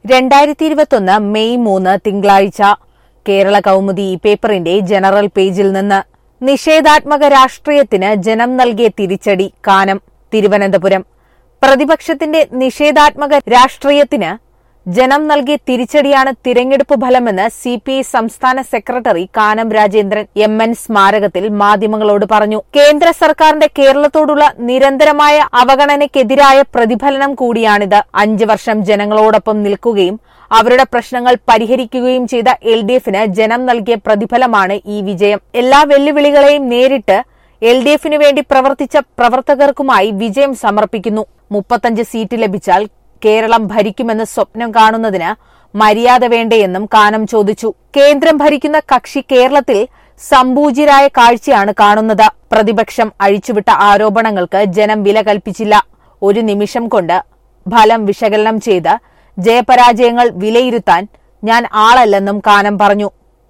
രണ്ടായിരത്തി ഇരുപത്തൊന്ന് മെയ് മൂന്ന് തിങ്കളാഴ്ച കേരള കൗമുദി ഈ പേപ്പറിന്റെ ജനറൽ പേജിൽ നിന്ന് നിഷേധാത്മക രാഷ്ട്രീയത്തിന് ജനം നൽകിയ തിരിച്ചടി കാനം തിരുവനന്തപുരം പ്രതിപക്ഷത്തിന്റെ നിഷേധാത്മക രാഷ്ട്രീയത്തിന് ജനം നൽകിയ തിരിച്ചടിയാണ് തിരഞ്ഞെടുപ്പ് ഫലമെന്ന് സി പി ഐ സംസ്ഥാന സെക്രട്ടറി കാനം രാജേന്ദ്രൻ എം എൻ സ്മാരകത്തിൽ മാധ്യമങ്ങളോട് പറഞ്ഞു കേന്ദ്ര സർക്കാരിന്റെ കേരളത്തോടുള്ള നിരന്തരമായ അവഗണനയ്ക്കെതിരായ പ്രതിഫലനം കൂടിയാണിത് അഞ്ചു വർഷം ജനങ്ങളോടൊപ്പം നിൽക്കുകയും അവരുടെ പ്രശ്നങ്ങൾ പരിഹരിക്കുകയും ചെയ്ത എൽ ഡി എഫിന് ജനം നൽകിയ പ്രതിഫലമാണ് ഈ വിജയം എല്ലാ വെല്ലുവിളികളെയും നേരിട്ട് എൽ ഡി എഫിനു വേണ്ടി പ്രവർത്തിച്ച പ്രവർത്തകർക്കുമായി വിജയം സമർപ്പിക്കുന്നു മുപ്പത്തഞ്ച് സീറ്റ് ലഭിച്ചാൽ കേരളം ഭരിക്കുമെന്ന് സ്വപ്നം കാണുന്നതിന് മര്യാദ വേണ്ടേയെന്നും കാനം ചോദിച്ചു കേന്ദ്രം ഭരിക്കുന്ന കക്ഷി കേരളത്തിൽ സമ്പൂജ്യരായ കാഴ്ചയാണ് കാണുന്നത് പ്രതിപക്ഷം അഴിച്ചുവിട്ട ആരോപണങ്ങൾക്ക് ജനം വില കൽപ്പിച്ചില്ല ഒരു നിമിഷം കൊണ്ട് ഫലം വിശകലനം ചെയ്ത് ജയപരാജയങ്ങൾ വിലയിരുത്താൻ ഞാൻ ആളല്ലെന്നും കാനം പറഞ്ഞു